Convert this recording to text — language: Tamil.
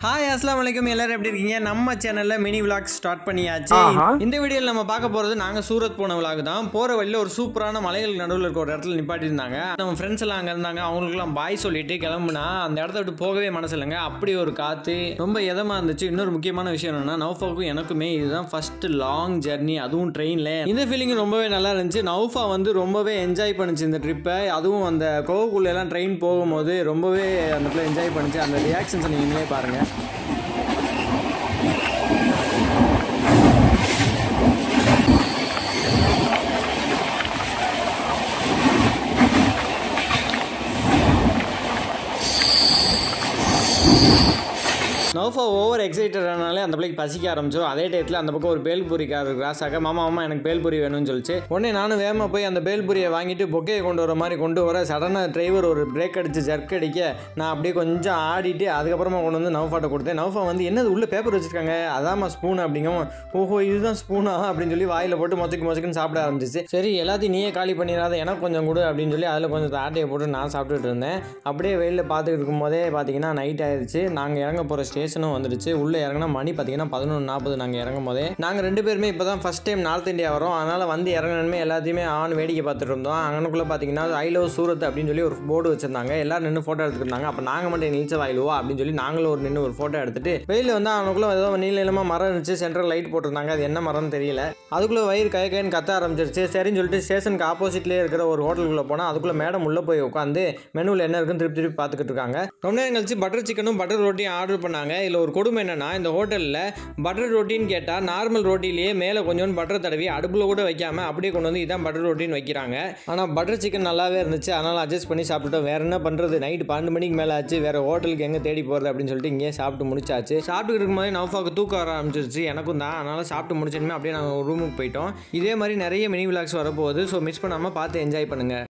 ஹாய் அஸ்லாம் வலைக்கம் எல்லாரும் எப்படி இருக்கீங்க நம்ம சேனல்ல மினி விலாக் ஸ்டார்ட் பண்ணியாச்சு ஆஹா. இந்த வீடியோவில் நம்ம பார்க்க போறது நாங்க சூரத் போன விலாக் தான் போற வழியில ஒரு சூப்பரான மலைகள் நடுவில் இருக்க ஒரு இடத்துல நிப்பாட்டி இருந்தாங்க நம்ம ஃப்ரெண்ட்ஸ் எல்லாம் அங்க இருந்தாங்க அவங்களுக்குலாம் பாய் சொல்லிட்டு கிளம்புனா அந்த இடத்த விட்டு போகவே மனசு இல்லைங்க அப்படி ஒரு காத்து ரொம்ப இதமா இருந்துச்சு இன்னொரு முக்கியமான விஷயம் என்னன்னா நௌஃபாவுக்கும் எனக்குமே இதுதான் ஃபர்ஸ்ட் லாங் ஜர்னி அதுவும் ட்ரெயின்ல இந்த ஃபீலிங் ரொம்பவே நல்லா இருந்துச்சு நௌஃபா வந்து ரொம்பவே என்ஜாய் பண்ணுச்சு இந்த ட்ரிப்பை அதுவும் அந்த கோவக்குள்ள எல்லாம் ட்ரெயின் போகும்போது ரொம்பவே அந்த பிள்ளை என்ஜாய் பண்ணுச்சு அந்த ரியாக்ஷன்ஸ் நீங்களே பாருங்க நோஃபா ஓவர் எக்ஸைட்டட் ஆனாலே அந்த பிள்ளைக்கு பசிக்க ஆரம்பிச்சோம் அதே டயத்தில் அந்த பக்கம் ஒரு பேல்பூரிக்காரர் கிராஸ் ஆக மாமா மாமா எனக்கு பேல்பூரி வேணும்னு சொல்லிச்சு உடனே நானும் வேகமாக போய் அந்த பேல்பூரியை வாங்கிட்டு பொக்கையை கொண்டு வர மாதிரி கொண்டு வர சடனாக டிரைவர் ஒரு பிரேக் அடிச்சு ஜர்க் அடிக்க நான் அப்படியே கொஞ்சம் ஆடிட்டு அதுக்கப்புறமா கொண்டு வந்து நௌஃபாட்ட கொடுத்தேன் நௌஃபா வந்து என்னது உள்ள பேப்பர் வச்சிருக்காங்க அதாம்மா ஸ்பூன் அப்படிங்கவும் ஓஹோ இதுதான் ஸ்பூனா அப்படின்னு சொல்லி வாயில் போட்டு மொத்தக்கு மொச்சக்குன்னு சாப்பிட ஆரம்பிச்சிச்சு சரி எல்லாத்தையும் நீயே காலி பண்ணிடாத எனக்கு கொஞ்சம் கொடு அப்படின்னு சொல்லி அதில் கொஞ்சம் ஆட்டையை போட்டு நான் சாப்பிட்டுட்டு இருந்தேன் அப்படியே வெளியில் பார்த்துக்கிட்டு இருக்கும்போதே பார்த்தீங்கன்னா நைட் ஆயிடுச்சு நாங்கள் இறங்க போகிற ஸ்டேஷனும் வந்துடுச்சு உள்ளே இறங்கினா மணி பார்த்தீங்கன்னா பதினொன்று நாற்பது நாங்கள் இறங்கும் போதே நாங்கள் ரெண்டு பேருமே இப்போ தான் ஃபஸ்ட் டைம் நார்த் இந்தியா வரோம் அதனால் வந்து இறங்கணுமே எல்லாத்தையுமே ஆன் வேடிக்கை பார்த்துட்டு இருந்தோம் அங்கனுக்குள்ளே பார்த்தீங்கன்னா ஐ லவ் சூரத் அப்படின்னு சொல்லி ஒரு போர்டு வச்சிருந்தாங்க எல்லாரும் நின்று ஃபோட்டோ எடுத்துருந்தாங்க அப்போ நாங்கள் மட்டும் நீச்சல் வாயிலுவா அப்படின்னு சொல்லி நாங்களும் ஒரு நின்று ஒரு ஃபோட்டோ எடுத்துட்டு வெளியில் வந்து அவனுக்குள்ளே ஏதோ நீல நீளமாக மரம் இருந்துச்சு சென்ட்ரல் லைட் போட்டிருந்தாங்க அது என்ன மரம்னு தெரியல அதுக்குள்ளே வயிறு கய கயன்னு கத்த ஆரம்பிச்சிருச்சு சரின்னு சொல்லிட்டு ஸ்டேஷனுக்கு ஆப்போசிட்லேயே இருக்கிற ஒரு ஹோட்டலுக்குள்ளே போனால் அதுக்குள்ளே மேடம் உள்ளே போய் உட்காந்து மெனுவில் என்ன இருக்குன்னு திருப்பி திருப்பி பார்த்துக்கிட்டு இருக்காங்க ரொம்ப நேரம் கழிச்சு பட்டர் சிக்கனும் பட்டர் ரொட்டியும் ஆர்டர் பண்ணாங்க இதில் ஒரு கொடுமை என்னன்னா இந்த ஹோட்டலில் பட்டர் ரொட்டின்னு கேட்டால் நார்மல் ரொட்டிலேயே மேலே கொஞ்சோண்டு பட்டர் தடவி அடுப்பில் கூட வைக்காம அப்படியே கொண்டு வந்து இதான் பட்டர் ரொட்டின்னு வைக்கிறாங்க ஆனால் பட்டர் சிக்கன் நல்லாவே இருந்துச்சு அதனால் அட்ஜஸ்ட் பண்ணி சாப்பிட்டுட்டோம் வேற என்ன பண்ணுறது நைட்டு பன்னெண்டு மணிக்கு மேலே ஆச்சு வேற ஹோட்டலுக்கு எங்கே தேடி போகிறது அப்படின்னு சொல்லிட்டு இங்கேயே சாப்பிட்டு முடிச்சாச்சு சாப்பிட்டு இருக்கும்போது நௌஃபாவுக்கு தூக்கம் வர ஆரம்பிச்சிருச்சு எனக்கும் தான் அதனால் சாப்பிட்டு முடிச்சதுமே அப்படியே நாங்கள் ரூமுக்கு போயிட்டோம் இதே மாதிரி நிறைய மினி விலாக்ஸ் வரப்போகுது ஸோ மிஸ் பண்ணாமல் பார்த்து என்ஜாய் பண்ணுங்கள்